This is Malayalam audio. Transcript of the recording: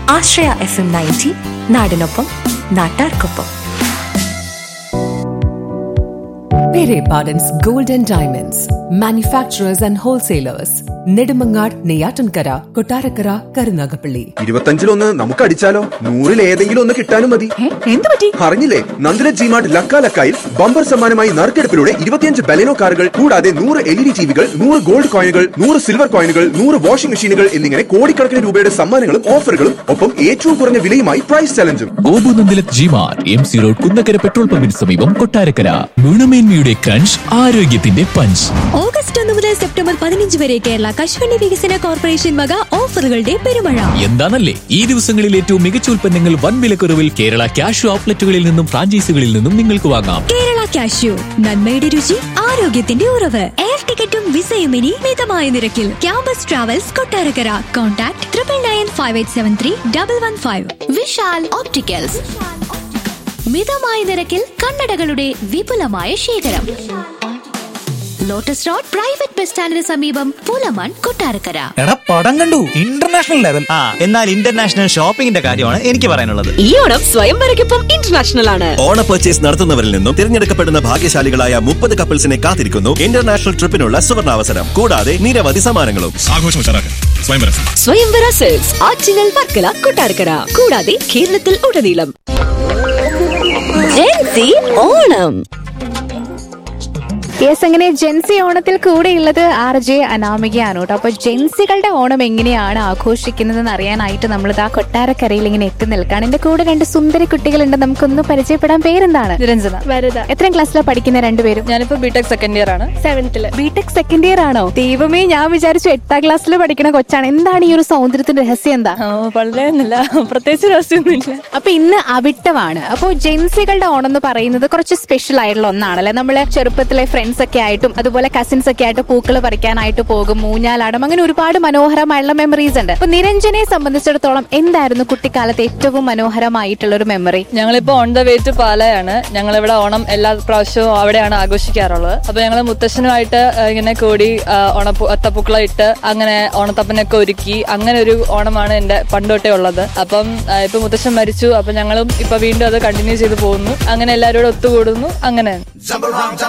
ആശ്രയ എഫ് എം നയൻറ്റി നാടിനൊപ്പം നാട്ടാർക്കൊപ്പം Pere Pardon's Gold and Diamonds, manufacturers and wholesalers, Nedumangad, Neyatankara, Kotarakara, Karunagapalli. ഇരുപത്തഞ്ചിലൊന്ന് നമുക്ക് അടിച്ചാലോ നൂറിൽ ഏതെങ്കിലും ഒന്ന് കിട്ടാനും മതി എന്ത് പറ്റി അറിഞ്ഞില്ലേ നന്ദിന ജിമാർട്ട് ലക്ക ലക്കായിൽ ബമ്പർ സമ്മാനമായി നറുക്കെടുപ്പിലൂടെ ഇരുപത്തിയഞ്ച് ബലെനോ കാറുകൾ കൂടാതെ നൂറ് എൽ ഇ ഡി ടിവികൾ നൂറ് ഗോൾഡ് കോയിനുകൾ നൂറ് സിൽവർ കോയിനുകൾ നൂറ് വാഷിംഗ് മെഷീനുകൾ എന്നിങ്ങനെ കോടിക്കണക്കിന് രൂപയുടെ സമ്മാനങ്ങളും ഓഫറുകളും ഒപ്പം ഏറ്റവും കുറഞ്ഞ വിലയുമായി പ്രൈസ് ചലഞ്ചും ഗോപുനന്ദിലത് ജിമാർ M C road Kunnakkara petrol പമ്പിന് സമീപം കൊട്ടാരക്കര ഗുണമേന്മയുടെ ക്രഞ്ച് ആരോഗ്യത്തിന്റെ പഞ്ച് ഓഗസ്റ്റ് ഒന്ന് മുതൽ സെപ്റ്റംബർ പതിനഞ്ച് വരെ കേരള കശുവണ്ടി വികസന കോർപ്പറേഷൻ വക ഓഫറുകളുടെ പെരുമഴ എന്താണല്ലേ ഈ ദിവസങ്ങളിൽ ഏറ്റവും മികച്ച ഉൽപ്പന്നങ്ങൾ വൻ വിലക്കുറവിൽ കേരള ക്യാഷ് ഔട്ട്ലെറ്റുകളിൽ നിന്നും ഫ്രാഞ്ചൈസികളിൽ നിന്നും നിങ്ങൾക്ക് വാങ്ങാം കേരള കാഷ്യൂ നന്മയുടെ രുചി ആരോഗ്യത്തിന്റെ ഉറവ് എയർ ടിക്കറ്റും വിസയും ഇനി മിതമായ നിരക്കിൽ campus travels Kottarakkara contact triple nine five eight seven three double one five Vishal opticals മിതമായ നിരക്കിൽ കണ്ണടകളുടെ വിപുലമായ ശേഖരം ലോട്ടസ് റോഡ് പ്രൈവറ്റ് ബസ് സ്റ്റാൻഡിന് സമീപം പൂലമാൻ കൊട്ടാരക്കര എടാ പടം കണ്ടു ഇന്റർനാഷണൽ ലെവൽ ആ എന്നാൽ ഇന്റർനാഷണൽ ഷോപ്പിംഗിന്റെ കാര്യമാണ് എനിക്ക് പറയാനുള്ളത് ഈ ഓണം സ്വയംവരയ്ക്കൊപ്പം ഇന്റർനാഷണൽ ആണ് ഓണ പർച്ചേസ് നടത്തുന്നവരിൽ നിന്നും തിരഞ്ഞെടുക്കപ്പെടുന്ന ഭാഗ്യശാലികളായ മുപ്പത് കപ്പിൾസിനെ കാത്തിരിക്കുന്നു ഇന്റർനാഷണൽ ട്രിപ്പിനുള്ള സുവർണാവസരം കൂടാതെ നിരവധി സമ്മാനങ്ങളും ആഘോഷം ഉഷാറാക്കാൻ സ്വയംവരം സ്വയംവര സെൽസ് ആറ്റിങ്ങൽ വർക്കല കൊട്ടാരക്കര കൂടാതെ കേരളത്തിൽ ഉടനീളം ജെൻസി ഓണം യെസ് അങ്ങനെ ജെൻസി ഓണത്തിൽ കൂടെയുള്ളത് ആർ ജെ അനാമികയാണ് കേട്ടോ അപ്പൊ ജെൻസികളുടെ ഓണം എങ്ങനെയാണ് ആഘോഷിക്കുന്നതെന്ന് അറിയാനായിട്ട് നമ്മൾ ആ കൊട്ടാരക്കരയിൽ ഇങ്ങനെ എത്തി നിൽക്കുകയാണ് എന്റെ കൂടെ രണ്ട് സുന്ദരി കുട്ടികളുണ്ട് നമുക്കൊന്ന് പരിചയപ്പെടാൻ പേരെന്താണ് നിരഞ്ജന വരദ എത്രാം ക്ലാസ്സിലാണ് പഠിക്കുന്ന രണ്ടുപേരും ഞാനിപ്പോ ബിടെക് സെക്കൻഡ് ഇയർ ആണ് സെവൻത്തില് ബിടെക് സെക്കൻഡ് ഇയർ ആണോ ദൈവമേ ഞാൻ വിചാരിച്ചു എട്ടാം ക്ലാസ്സിൽ പഠിക്കുന്ന കൊച്ചാണ് എന്താണ് ഈ ഒരു സൗന്ദര്യത്തിന്റെ രഹസ്യം എന്താ വളരെ ഒന്നുമില്ല പ്രത്യേകിച്ച് രഹസ്യമൊന്നുമില്ല അപ്പൊ ഇന്ന് അവിട്ടമാണ് അപ്പോ ജെൻസികളുടെ ഓണം എന്ന് പറയുന്നത് കുറച്ച് സ്പെഷ്യൽ ആയിട്ടുള്ള ഒന്നാണല്ലേ നമ്മള് ചെറുപ്പത്തിലെ ഫ്രണ്ട്സ് ഒക്കെ ആയിട്ടും അതുപോലെ കസിൻസ് ഒക്കെ ആയിട്ട് പൂക്കൾ പറിക്കാനായിട്ട് പോകും മൂഞ്ഞാലാടും അങ്ങനെ ഒരുപാട് മനോഹരമായിട്ടുള്ള മെമ്മറീസ് ഉണ്ട് അപ്പൊ നിരഞ്ജനെ സംബന്ധിച്ചിടത്തോളം എന്തായിരുന്നു കുട്ടിക്കാലത്ത് ഏറ്റവും മനോഹരമായിട്ടുള്ള ഒരു മെമ്മറി ഞങ്ങളിപ്പോ ഓൺ ദ വേ ടു പാലയാണ് ഞങ്ങൾ ഇവിടെ ഓണം എല്ലാ പ്രാവശ്യവും അവിടെയാണ് ആഘോഷിക്കാറുള്ളത് അപ്പൊ ഞങ്ങൾ മുത്തശ്ശനുമായിട്ട് ആ, ഇങ്ങനെ കൂടി ആ, ഓണപ്പൂ അത്തപ്പൂക്കളം ഇട്ട് അങ്ങനെ ഓണത്തപ്പനൊക്കെ ഒരുക്കി അങ്ങനെ ഒരു ഓണമാണ് എന്റെ പണ്ടോട്ടേ ഉള്ളത് അപ്പം ആ, ഇപ്പൊ മുത്തശ്ശൻ മരിച്ചു അപ്പൊ ഞങ്ങളും ഇപ്പൊ വീണ്ടും അത് കണ്ടിന്യൂ ചെയ്ത് പോകുന്നു അങ്ങനെ എല്ലാവരും കൂടെ ഒത്തുകൂടുന്നു അങ്ങനെ